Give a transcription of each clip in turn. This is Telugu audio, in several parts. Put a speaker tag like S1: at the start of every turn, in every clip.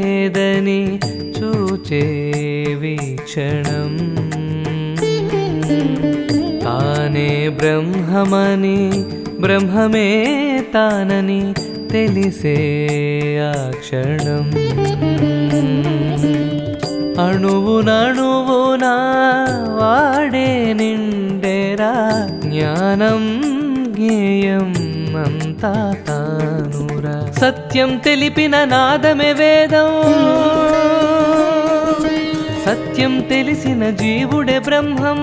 S1: లేదని చూచే వీక్షణం తానే బ్రహ్మమని బ్రహ్మమే తానని తెలిసే ఆ క్షణం అణువునణువున వాడే నిండెరా జ్ఞానం జ్ఞేయం అంతా తానురా సత్యం తెలిపిన నాదమే వేదం సత్యం తెలిసిన జీవుడే బ్రహ్మం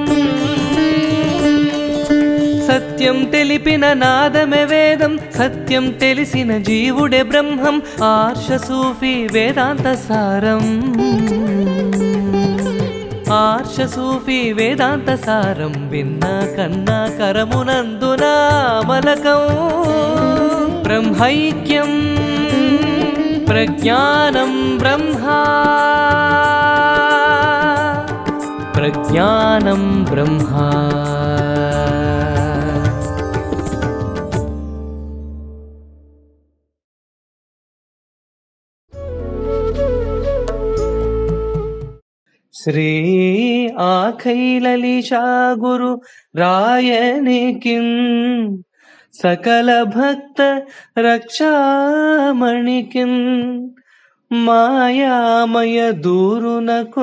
S1: సత్యం తెలిపిన నాదమే వేదం సత్యం తెలిసిన జీవుడే బ్రహ్మం ఆర్ష సూఫీ వేదాంత సారం ఆర్ష సూఫీ వేదాంత సారం విన్నా కన్నా కరమునందున మలకం బ్రహ్మైక్యం ప్రజ్ఞానం బ్రహ్మా ప్రజ్ఞానం బ్రహ్మా శ్రీ ఆఖైలలిషా గురు రాయనికిన్ సకల భక్త రక్షామణికిన్ మాయామయ దూరునకు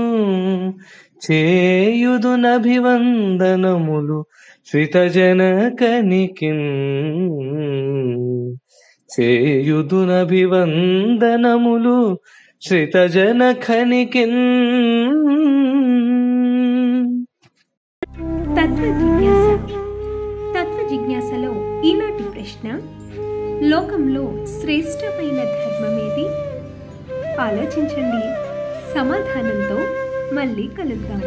S1: చేయుదునభివందనములు శ్రితజనకనికిన్ చేయుదునభివందనములు శ్రితజనఖనికిన్
S2: తత్వ జిజ్ఞాస తత్వ జిజ్ఞాసలో ఈనాటి ప్రశ్న లోకంలో శ్రేష్టమైన ధర్మం ఏది ఆలోచించండి సమాధానంతో మళ్ళీ కలుద్దాం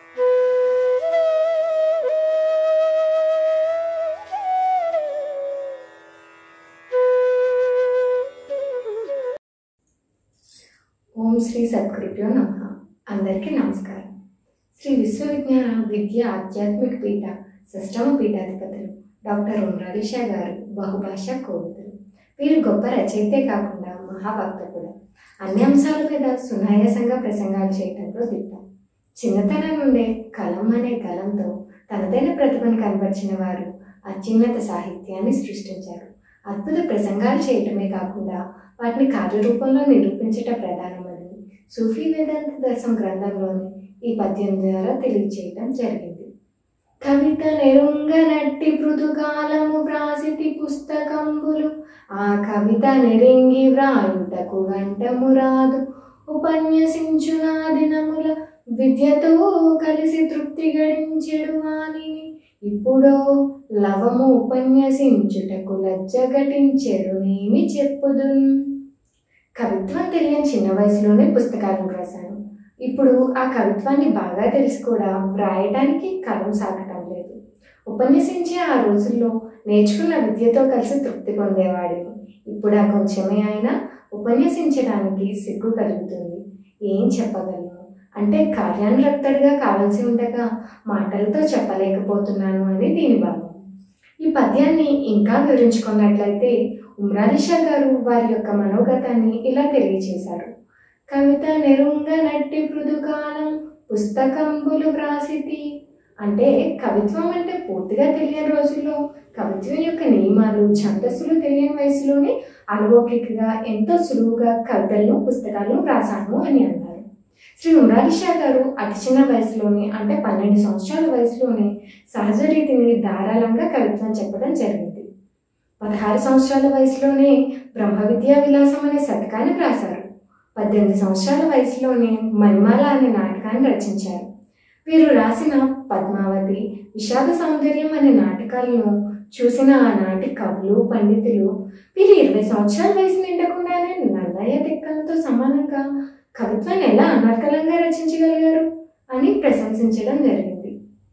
S3: ఓం శ్రీ సద్గురుభ్యో నమ అందరికీ నమస్కారం శ్రీ విశ్వవిజ్ఞాన విద్య ఆధ్యాత్మిక పీఠ సష్టమ పీఠాధిపతులు డాక్టర్ ఉమ్రాలిషా గారు బహుభాషా కోవిదులు వీరు గొప్ప రచయితే కాకుండా మహావక్త కూడా అన్ని అంశాల మీద సునాయాసంగా ప్రసంగాలు చేయడంలో దిట్ట చిన్నతనం నుండే కలం అనే కలంతో తనదైన ప్రతిభను కనబరిచిన వారు అత్యున్నత సాహిత్యాన్ని సృష్టించారు అద్భుత ప్రసంగాలు చేయటమే కాకుండా వాటిని కార్యరూపంలో నిరూపించట ప్రధానమని సూఫీ వేదాంత దర్శనం గ్రంథంలోని ఈ పద్యం ద్వారా తెలియచేయటం జరిగింది కవిత నెరుంగనట్టి మృదుకాలము వ్రాసితి పుస్తకంబులు ఆ కవిత నెరింగి వ్రాయుటకు గంటము రాదు ఉపన్యసించునా దినముల విద్యతో కలిసి తృప్తి గడించెడు వాణిని ఇప్పుడో లవము ఉపన్యసించుటకు లజ్జ ఘటించెడు నేమి చెప్పుదున్ కవిత్వం తెలియని చిన్న వయసులోనే పుస్తకాలను రాశాను ఇప్పుడు ఆ కవిత్వాన్ని బాగా తెలిసి కూడా వ్రాయడానికి కలం సాగటం లేదు ఉపన్యసించే ఆ రోజుల్లో నేర్చుకున్న విద్యతో కలిసి తృప్తి పొందేవాడిని ఇప్పుడు ఆ కొంచెమే అయినా ఉపన్యసించడానికి సిగ్గు కలుగుతుంది ఏం చెప్పగలను అంటే కార్యానురక్తుడిగా కావాల్సి ఉండగా మాటలతో చెప్పలేకపోతున్నాను అని దీని భావం ఈ పద్యాన్ని ఇంకా వివరించుకున్నట్లయితే ఉమ్రాలిషా గారు వారి యొక్క మనోగతాన్ని ఇలా తెలియచేశారు కవిత నెరుంగ నట్టి మృదుకాలం పుస్తకంబులు వ్రాసితి అంటే కవిత్వం అంటే పూర్తిగా తెలియని రోజుల్లో కవిత్వం యొక్క నియమాలు ఛందస్సులు తెలియని వయసులోనే అనుభౌతికగా ఎంతో సులువుగా కవితలను పుస్తకాలను వ్రాసాను అని అన్నారు శ్రీ ఉమ్రాలిషా గారు అతి చిన్న వయసులోనే అంటే పన్నెండు సంవత్సరాల వయసులోనే సహజ రీతిని ధారాళంగా కవిత్వం చెప్పడం జరిగింది పదహారు సంవత్సరాల వయసులోనే బ్రహ్మ విద్యా విలాసం అనే శతకాన్ని రాశారు పద్దెనిమిది సంవత్సరాల వయసులోనే మణిమాల అనే నాటకాన్ని రచించారు వీరు రాసిన పద్మావతి విషాద సౌందర్యం అనే నాటకాలను చూసిన ఆనాటి కవులు పండితులు వీరు ఇరవై సంవత్సరాల వయసు నిండకుండానే నల్లయ్య తిక్కలతో సమానంగా కవిత్వాన్ని ఎలా అనర్గళంగా రచించగలిగారు అని ప్రశంసించడం జరిగింది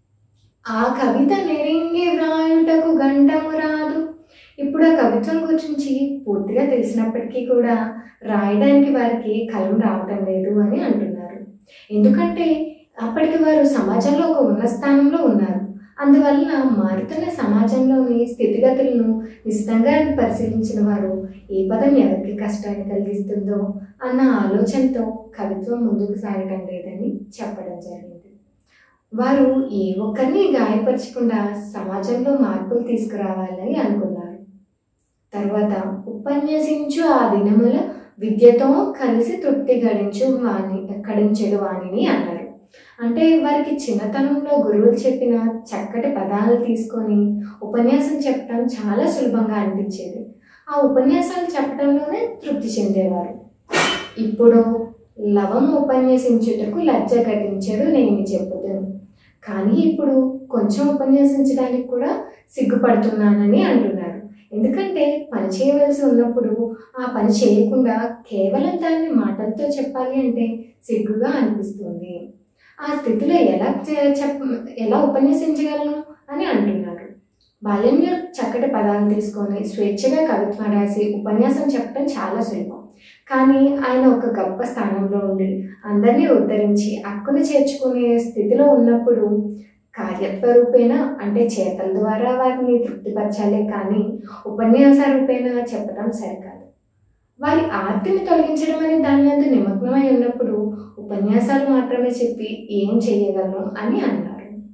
S3: ఆ కవిత నెరింగి వ్రాయుటకు గంటము రాదు ఇప్పుడు ఆ కవిత్వం గురించి పూర్తిగా తెలిసినప్పటికీ కూడా రాయడానికి వారికి కలం రావటం లేదు అని అంటున్నారు ఎందుకంటే అప్పటికి వారు సమాజంలో ఒక ఉన్న స్థానంలో ఉన్నారు అందువలన మారుతున్న సమాజంలోని స్థితిగతులను నిశ్చితంగా పరిశీలించిన వారు ఏ పదం ఎవరికి కష్టాన్ని కలిగిస్తుందో అన్న ఆలోచనతో కవిత్వం ముందుకు సాగటం లేదని చెప్పడం జరిగింది వారు ఏ ఒక్కరిని గాయపరచకుండా సమాజంలో మార్పులు తీసుకురావాలని అనుకున్నారు తర్వాత ఉపన్యసించు ఆ దినముల విద్యతో కలిసి తృప్తి గడించు వాణి గడించెడు వాణిని అన్నారు అంటే వారికి చిన్నతనంలో గురువులు చెప్పిన చక్కటి పదాలు తీసుకొని ఉపన్యాసం చెప్పడం చాలా సులభంగా అనిపించేది ఆ ఉపన్యాసాలు చెప్పడంలోనే తృప్తి చెందేవారు ఇప్పుడు లవం ఉపన్యసించుటకు లజ్జ ఘటించడు నేను చెప్పుతాను కానీ ఇప్పుడు కొంచెం ఉపన్యసించడానికి కూడా సిగ్గుపడుతున్నానని అంటున్నారు ఎందుకంటే పని చేయవలసి ఉన్నప్పుడు ఆ పని చేయకుండా కేవలం దాన్ని మాటలతో చెప్పాలి అంటే సిగ్గుగా అనిపిస్తుంది ఆ స్థితిలో ఎలా చే- చెప్ ఎలా ఉపన్యసించగలను అని అంటున్నారు బాల్యంలో చక్కటి పదాలు తీసుకొని స్వేచ్ఛగా కవిత్వం రాసి ఉపన్యాసం చెప్పడం చాలా సులభం కానీ ఆయన ఒక గొప్ప స్థానంలో ఉండి అందరినీ ఉద్ధరించి అక్కును చేర్చుకునే స్థితిలో ఉన్నప్పుడు కార్యత్వ రూపేణ అంటే చేతల ద్వారా వారిని తృప్తిపరచాలే కానీ ఉపన్యాస రూపేణ చెప్పడం సరికాదు వారి ఆర్తిని తొలగించడం అనే దాని అందు నిమగ్నమై ఉన్నప్పుడు ఉపన్యాసాలు మాత్రమే చెప్పి ఏం చేయగలను అని అన్నారు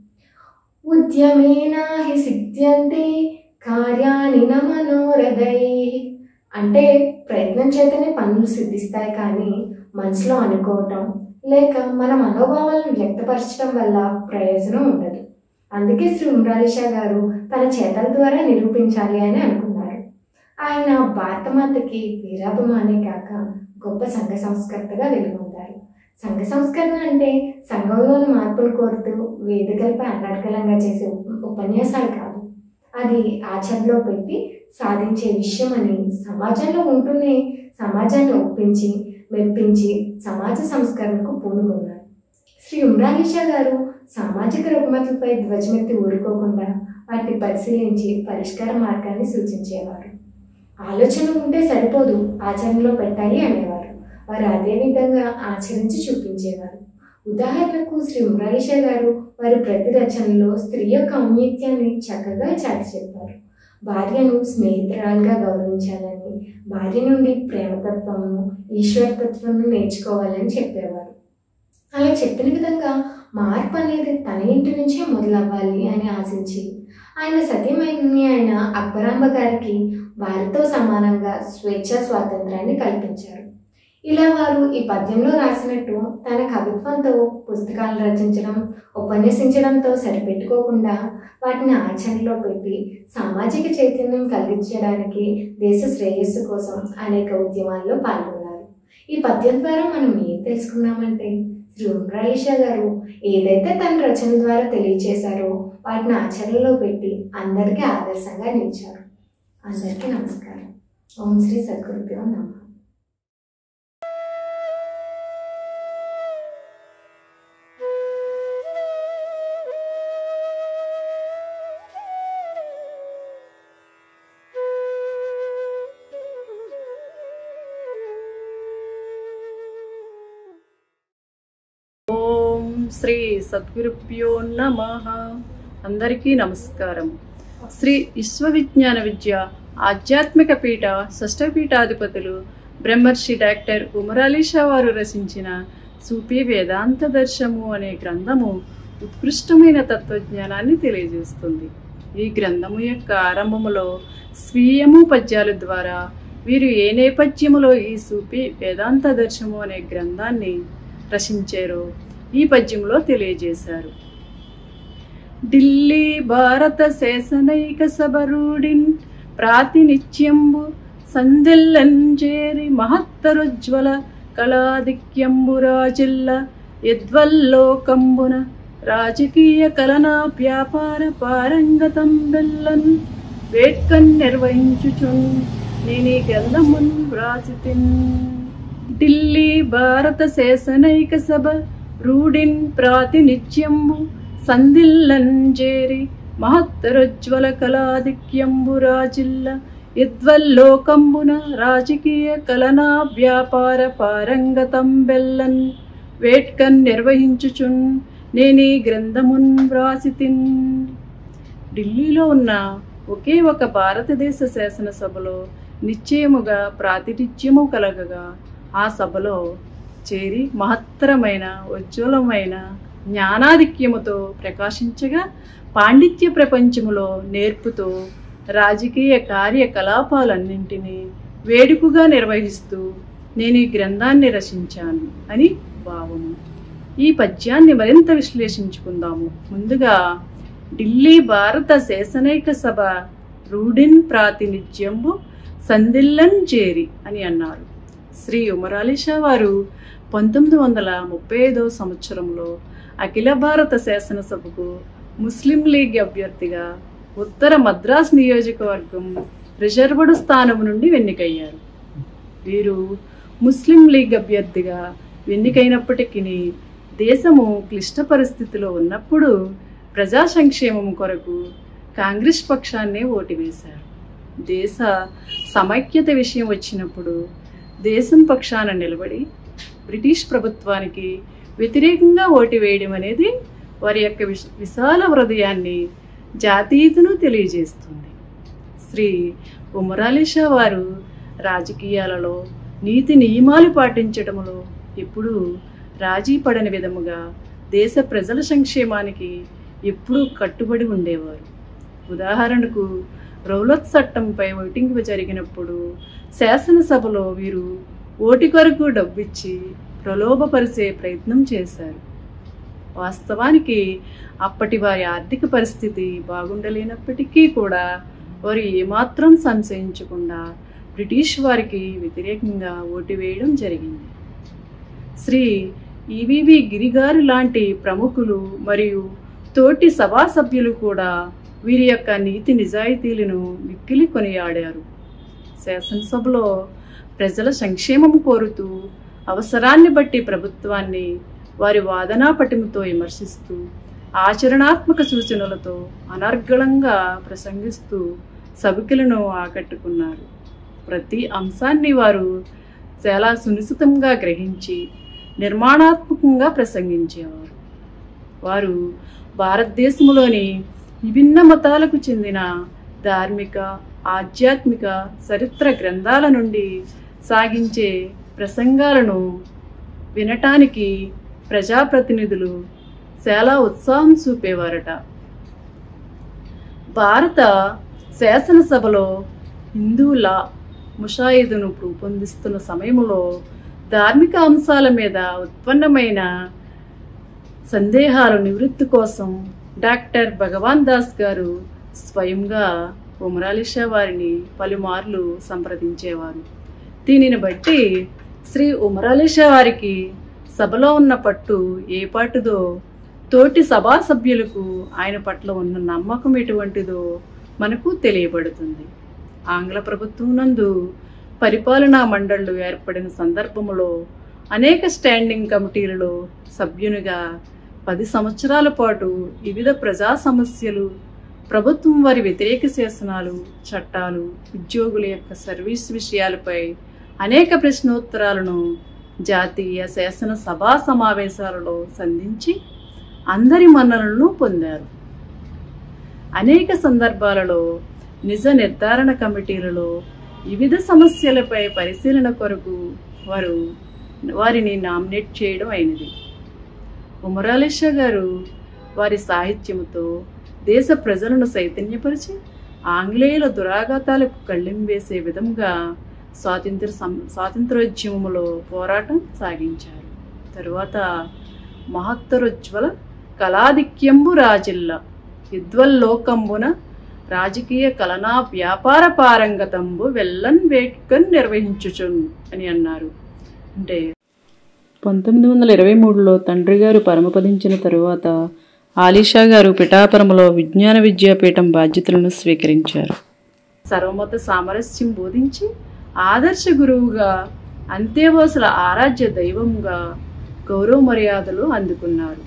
S3: ఉద్యమేనా హి సిద్ధ్యంతి కార్యాని న మనోరథై అంటే ప్రయత్నం చేతనే పనులు సిద్ధిస్తాయి కానీ మనసులో అనుకోవటం లేక మన మనోభావాలను వ్యక్తపరచడం వల్ల ప్రయోజనం ఉండదు అందుకే శ్రీ ఉమ్రాలిషా గారు తన చేతల ద్వారా నిరూపించాలి అని అనుకున్నారు ఆయన భారతమాతకి వీరాభిమానే కాక గొప్ప సంఘ సంస్కర్తగా వెలుగొందారు సంఘ సంస్కరణ అంటే సంఘంలోని మార్పులు కోరుతూ వేదికలపై అనర్గళంగా చేసే ఉప- ఉపన్యాసాలు కాదు అది ఆచరణలో పెట్టి సాధించే విషయం అని సమాజంలో ఉంటూనే సమాజాన్ని ఒప్పించి మెప్పించి సమాజ సంస్కరణకు పూనుకున్నారు శ్రీ ఉమ్రాలిషా గారు సామాజిక రుగ్మతలపై ధ్వజమెత్తి ఊరుకోకుండా వాటిని పరిశీలించి పరిష్కార మార్గాన్ని సూచించేవారు ఆలోచన ఉంటే సరిపోదు ఆచరణలో పెట్టాలి అనేవారు వారు అదే విధంగా ఆచరించి చూపించేవారు ఉదాహరణకు శ్రీ మురాలిషా గారు వారి ప్రతి రచనలో స్త్రీ యొక్క ఔన్నత్యాన్ని చక్కగా చాటి చెప్పారు భార్యను స్నేహితురాలుగా గౌరవించాలని భార్య నుండి ప్రేమతత్వము ఈశ్వరతత్వము నేర్చుకోవాలని చెప్పేవారు అలా చెప్పిన విధంగా మార్పు అనేది తన ఇంటి నుంచే మొదలవ్వాలి అని ఆశించి ఆయన సతీమణి అయిన అక్బరాంబ గారికి వారితో సమానంగా స్వేచ్ఛ స్వాతంత్రాన్ని కల్పించారు ఇలా వారు ఈ పద్యంలో రాసినట్టు తన కవిత్వంతో పుస్తకాలు రచించడం ఉపన్యసించడంతో సరిపెట్టుకోకుండా వాటిని ఆచరణలో పెట్టి సామాజిక చైతన్యం కలిగించడానికి దేశ శ్రేయస్సు కోసం అనేక ఉద్యమాల్లో పాల్గొన్నారు ఈ పద్యం ద్వారా మనం ఏం తెలుసుకున్నామంటే శ్రీ ఉమ్రాయిషా గారు ఏదైతే తన రచన ద్వారా తెలియచేశారో వాటిని ఆచరణలో పెట్టి అందరికీ ఆదర్శంగా నిలిచారు అందరికీ నమస్కారం ఓం శ్రీ సద్గురుభ్యో నమః
S4: ఓం శ్రీ సద్గురుభ్యో నమ అందరికీ నమస్కారం శ్రీ విశ్వవిజ్ఞాన విద్య ఆధ్యాత్మిక పీఠ షష్టపీఠాధిపతులు బ్రహ్మర్షి డాక్టర్ ఉమరాలీషా వారు రచించిన సూపి వేదాంత దర్శము అనే గ్రంథము ఉత్కృష్టమైన తత్వజ్ఞానాన్ని తెలియజేస్తుంది ఈ గ్రంథము యొక్క ఆరంభములో స్వీయము పద్యాల ద్వారా వీరు ఏ నేపథ్యములో ఈ సూపి వేదాంత దర్శము అనే గ్రంథాన్ని రచించారో ఈ పద్యంలో తెలియజేశారు ఢిల్లీ భారత శేషనైక సభరూడిన్ ప్రాతినిత్యంబు సంధిల్లంజేరి మహత్తరుజ్వల కళాధిక్యంబురాజిల్ల యద్వల్లోకంబున రాజకీయ కలనా వ్యాపార పారంగతం బెల్లన్ వేట్కన్ నిర్వహించుచున్ నేను ఈ గ్రంథమున్ వ్రాసితిన్ ఢిల్లీ భారత శేషనైక సభ రూఢిన్ ప్రాతినిత్యంబు సంధిల్లంజేరి మహత్తరోజ్వల కళాధిక్యంబురాజిల్ల యద్వల్లోకంబున రాజకీయ కలనా వ్యాపార పారంగతం బెల్లన్ వేట్కన్ నిర్వహించుచున్ నేనీ గ్రంథమున్ వ్రాసితిన్ ఢిల్లీలో ఉన్న ఒకే ఒక భారతదేశ శాసనసభలో నిశ్చయముగా ప్రాతినిధ్యము కలగగా ఆ సభలో చేరి మహత్తరమైన ఉజ్వలమైన జ్ఞానాధిక్యముతో ప్రకాశించగా పాండిత్య ప్రపంచములో నేర్పుతో రాజకీయ కార్యకలాపాలన్నింటినీ వేడుకగా నిర్వహిస్తూ నేను ఈ గ్రంథాన్ని రచించాను అని భావము ఈ పద్యాన్ని మరింత విశ్లేషించుకుందాము ముందుగా ఢిల్లీ భారత శాసనైక సభ రూడిన్ ప్రాతినిధ్యంబు సందిల్లన్ చేరి అని అన్నారు శ్రీ ఉమరాలిషా వారు పంతొమ్మిది వందల ముప్పై ఐదవ సంవత్సరంలో అఖిల భారత శాసనసభకు ముస్లిం లీగ్ అభ్యర్థిగా ఉత్తర మద్రాస్ నియోజకవర్గం రిజర్వ్డ్ స్థానం నుండి ఎన్నికయ్యారు వీరు ముస్లిం లీగ్ అభ్యర్థిగా ఎన్నికైనప్పటికీ దేశము క్లిష్ట పరిస్థితిలో ఉన్నప్పుడు ప్రజా సంక్షేమం కొరకు కాంగ్రెస్ పక్షాన్నే ఓటు వేశారు దేశ సమైక్యత విషయం వచ్చినప్పుడు దేశం పక్షాన నిలబడి బ్రిటిష్ ప్రభుత్వానికి వ్యతిరేకంగా ఓటు వేయడం అనేది వారి యొక్క విశ- విశాల హృదయాన్ని జాతీయతను తెలియజేస్తుంది శ్రీ ఉమరాలిషా వారు రాజకీయాలలో నీతి నియమాలు పాటించటములో ఎప్పుడూ రాజీ పడని విధముగా దేశ ప్రజల సంక్షేమానికి ఎప్పుడూ కట్టుబడి ఉండేవారు ఉదాహరణకు రౌలత్ చట్టంపై ఓటింగ్ జరిగినప్పుడు శాసనసభలో వీరు ఓటి కొరకు డబ్బిచ్చి ప్రలోభపరిచే ప్రయత్నం చేశారు వాస్తవానికి అప్పటి వారి ఆర్థిక పరిస్థితి బాగుండలేనప్పటికీ కూడా వారు ఏమాత్రం సంశయించకుండా బ్రిటిష్ వారికి వ్యతిరేకంగా ఓటు వేయడం జరిగింది శ్రీ ఈవీవి గిరిగారు లాంటి ప్రముఖులు మరియు తోటి సభా సభ్యులు కూడా వీరి యొక్క నీతి నిజాయితీలను మిక్కిలి కొనియాడారు శాసనసభలో ప్రజల సంక్షేమం కోరుతూ అవసరాన్ని బట్టి ప్రభుత్వాన్ని వారి వాదనా పటిమతో విమర్శిస్తూ ఆచరణాత్మక సూచనలతో అనర్గళంగా ప్రసంగిస్తూ సభికులను ఆకట్టుకున్నారు ప్రతి అంశాన్ని వారు చాలా సునిశ్చితంగా గ్రహించి నిర్మాణాత్మకంగా ప్రసంగించేవారు వారు భారతదేశంలోని విభిన్న మతాలకు చెందిన ధార్మిక ఆధ్యాత్మిక చరిత్ర గ్రంథాల నుండి సాగించే ప్రసంగాలను వినటానికి ప్రజాప్రతినిధులు చాలా ఉత్సాహం చూపేవారట భారత శాసనసభలో హిందువుల ముషాయిదును రూపొందిస్తున్న సమయంలో ధార్మిక అంశాల మీద ఉత్పన్నమైన సందేహాల నివృత్తి కోసం డాక్టర్ భగవాన్ దాస్ గారు స్వయంగా ఉమరాలిషా వారిని పలుమార్లు సంప్రదించేవారు దీనిని బట్టి శ్రీ ఉమరాలిషా వారికి సభలో ఉన్న పట్టు ఏ పాటుదో తోటి సభా సభ్యులకు ఆయన పట్ల ఉన్న నమ్మకం ఎటువంటిదో మనకు తెలియబడుతుంది ఆంగ్ల ప్రభుత్వం నందు పరిపాలనా మండళ్లు ఏర్పడిన సందర్భములో అనేక స్టాండింగ్ కమిటీలలో సభ్యునిగా పది సంవత్సరాల పాటు వివిధ ప్రజా సమస్యలు ప్రభుత్వం వారి వ్యతిరేక శాసనాలు చట్టాలు ఉద్యోగుల యొక్క సర్వీస్ విషయాలపై అనేక ప్రశ్నోత్తరాలను జాతీయ శాసన సభా సమావేశాలలో సంధించి అందరి మన్ననలను పొందారు అనేక సందర్భాలలో నిజ నిర్ధారణ కమిటీలలో వివిధ సమస్యలపై పరిశీలన కొరకు వారు వారిని నామినేట్ చేయడం అయినది ఉమరాలిషా గారు వారి సాహిత్యముతో దేశ ప్రజలను చైతన్యపరిచి ఆంగ్లేయుల దురాఘాతాలకు కళ్ళెం వేసే విధంగా స్వాతంత్ర సం- స్వాతంత్రోద్యమములో పోరాటం సాగించారు తరువాత మహత్తరోజ్వల కళాధిక్యంబు రాజిల్ల విద్వల్లోకంబున రాజకీయ కలనా వ్యాపార పారంగతంబు వెల్లన్ వేట్కన్ నిర్వహించుచున్ అని అన్నారు అంటే పంతొమ్మిది వందల ఇరవై మూడులో తండ్రి గారు పరమపదించిన తరువాత ఆలీషా గారు పిఠాపురంలో విజ్ఞాన విద్యాపీఠం బాధ్యతలను స్వీకరించారు సర్వమత సామరస్యం బోధించి ఆదర్శ గురువుగా అంతేవాసుల ఆరాధ్య దైవంగా గౌరవ మర్యాదలు అందుకున్నారు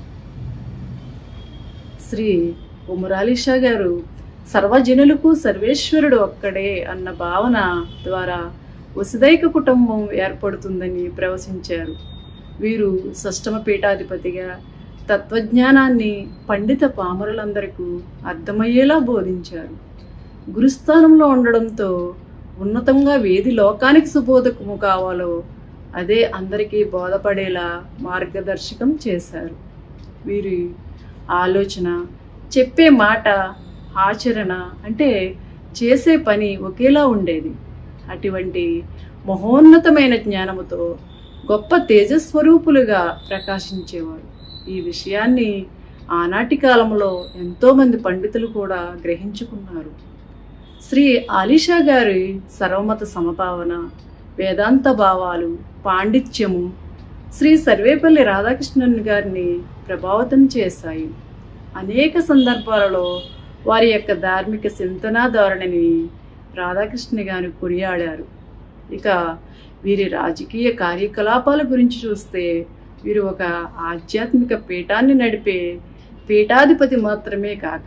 S4: శ్రీ ఉమరాలిషా గారు సర్వజనులకు సర్వేశ్వరుడు ఒక్కడే అన్న భావన ద్వారా వసుదైక కుటుంబం ఏర్పడుతుందని ప్రవశించారు వీరు షష్టమ పీఠాధిపతిగా తత్వజ్ఞానాన్ని పండిత పామరులందరికీ అర్థమయ్యేలా బోధించారు గురుస్థానంలో ఉండడంతో ఉన్నతంగా వేది లోకానికి సుబోధకము కావాలో అదే అందరికీ బోధపడేలా మార్గదర్శకం చేశారు వీరి ఆలోచన చెప్పే మాట ఆచరణ అంటే చేసే పని ఒకేలా ఉండేది అటువంటి మహోన్నతమైన జ్ఞానముతో గొప్ప తేజస్వరూపులుగా ప్రకాశించేవారు ఈ విషయాన్ని ఆనాటి కాలంలో ఎంతోమంది పండితులు కూడా గ్రహించుకున్నారు శ్రీ ఆలిషా గారి సర్వమత సమభావన వేదాంత భావాలు పాండిత్యము శ్రీ సర్వేపల్లి రాధాకృష్ణన్ గారిని ప్రభావితం చేశాయి అనేక సందర్భాలలో వారి యొక్క ధార్మిక చింతనా ధోరణిని రాధాకృష్ణ గారు కొనియాడారు ఇక వీరి రాజకీయ కార్యకలాపాల గురించి చూస్తే వీరు ఒక ఆధ్యాత్మిక పీఠాన్ని నడిపే పీఠాధిపతి మాత్రమే కాక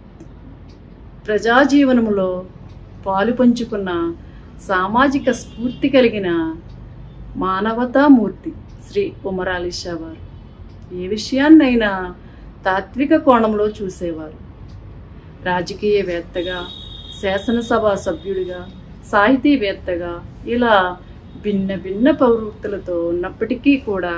S4: ప్రజాజీవనంలో పాలు పంచుకున్న సామాజిక స్ఫూర్తి కలిగిన మానవతామూర్తి శ్రీ ఉమరాలిషా వారు ఏ విషయాన్నైనా తాత్విక కోణంలో చూసేవారు రాజకీయవేత్తగా శాసనసభ సభ్యుడిగా సాహితీవేత్తగా ఇలా భిన్న భిన్న ప్రవృత్తులతో ఉన్నప్పటికీ కూడా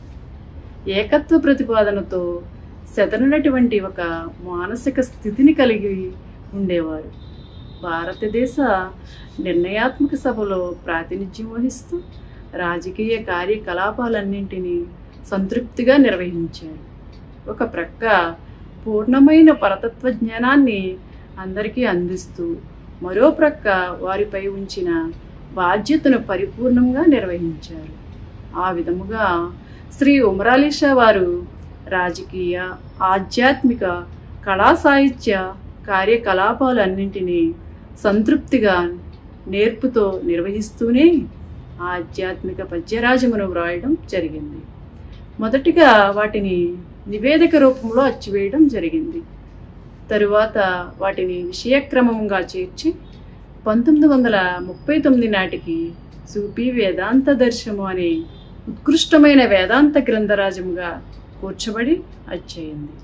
S4: ఏకత్వ ప్రతిపాదనతో సెదనటువంటి ఒక మానసిక స్థితిని కలిగి ఉండేవారు భారతదేశ నిర్ణయాత్మక సభలో ప్రాతినిధ్యం వహిస్తూ రాజకీయ కార్యకలాపాలన్నింటినీ సంతృప్తిగా నిర్వహించారు ఒక ప్రక్క పూర్ణమైన పరతత్వ జ్ఞానాన్ని అందరికీ అందిస్తూ మరో ప్రక్క వారిపై ఉంచిన బాధ్యతను పరిపూర్ణంగా నిర్వహించారు ఆ విధముగా శ్రీ ఉమరాలిషా వారు రాజకీయ ఆధ్యాత్మిక కళా సాహిత్య కార్యకలాపాలన్నింటినీ సంతృప్తిగా నేర్పుతో నిర్వహిస్తూనే ఆధ్యాత్మిక పద్యరాజమును వ్రాయడం జరిగింది మొదటిగా వాటిని నివేదిక రూపంలో అచ్చివేయడం జరిగింది తరువాత వాటిని విషయక్రమంగా చేర్చి పంతొమ్మిది వందల ముప్పై తొమ్మిది నాటికి సూపీ వేదాంత దర్శము అనే ఉత్కృష్టమైన వేదాంత గ్రంథరాజముగా కూర్చబడి అచ్చయింది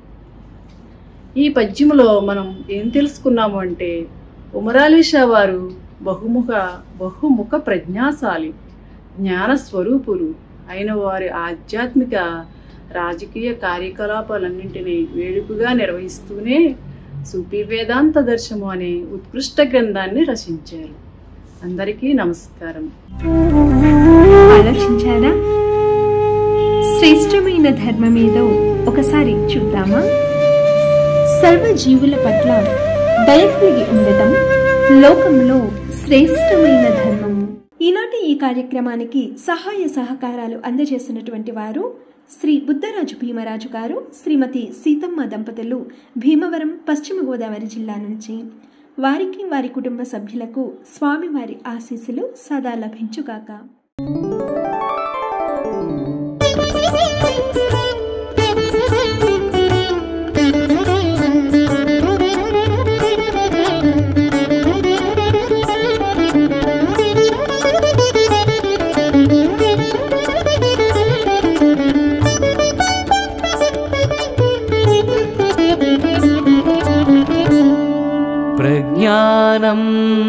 S4: ఈ పద్యములో మనం ఏం తెలుసుకున్నాము అంటే ఉమరాలీషా వారు బహుముఖ బహుముఖ ప్రజ్ఞాశాలి జ్ఞాన స్వరూపులు అయిన వారి ఆధ్యాత్మిక రాజకీయ కార్యకలాపాలన్నింటినీ వేడుకగా నిర్వహిస్తూనే సూపీ వేదాంత దర్శము అనే ఉత్కృష్ట గ్రంథాన్ని రచించారు అందరికీ నమస్కారం
S2: ఆలోచించారా శ్రేష్టమైన ధర్మమేదో ఒకసారి చూద్దామా సర్వజీవుల పట్ల దయ కలిగి ఉండటం లోకంలో శ్రేష్టమైన ధర్మము ఈనాటి ఈ కార్యక్రమానికి సహాయ సహకారాలు అందజేసినటువంటి వారు శ్రీ బుద్ధరాజు భీమరాజు గారు శ్రీమతి సీతమ్మ దంపతులు భీమవరం పశ్చిమ గోదావరి జిల్లా నుంచి వారికి వారి కుటుంబ సభ్యులకు స్వామివారి ఆశీస్సులు సదా లభించుగాక
S1: प्रज्ञानम्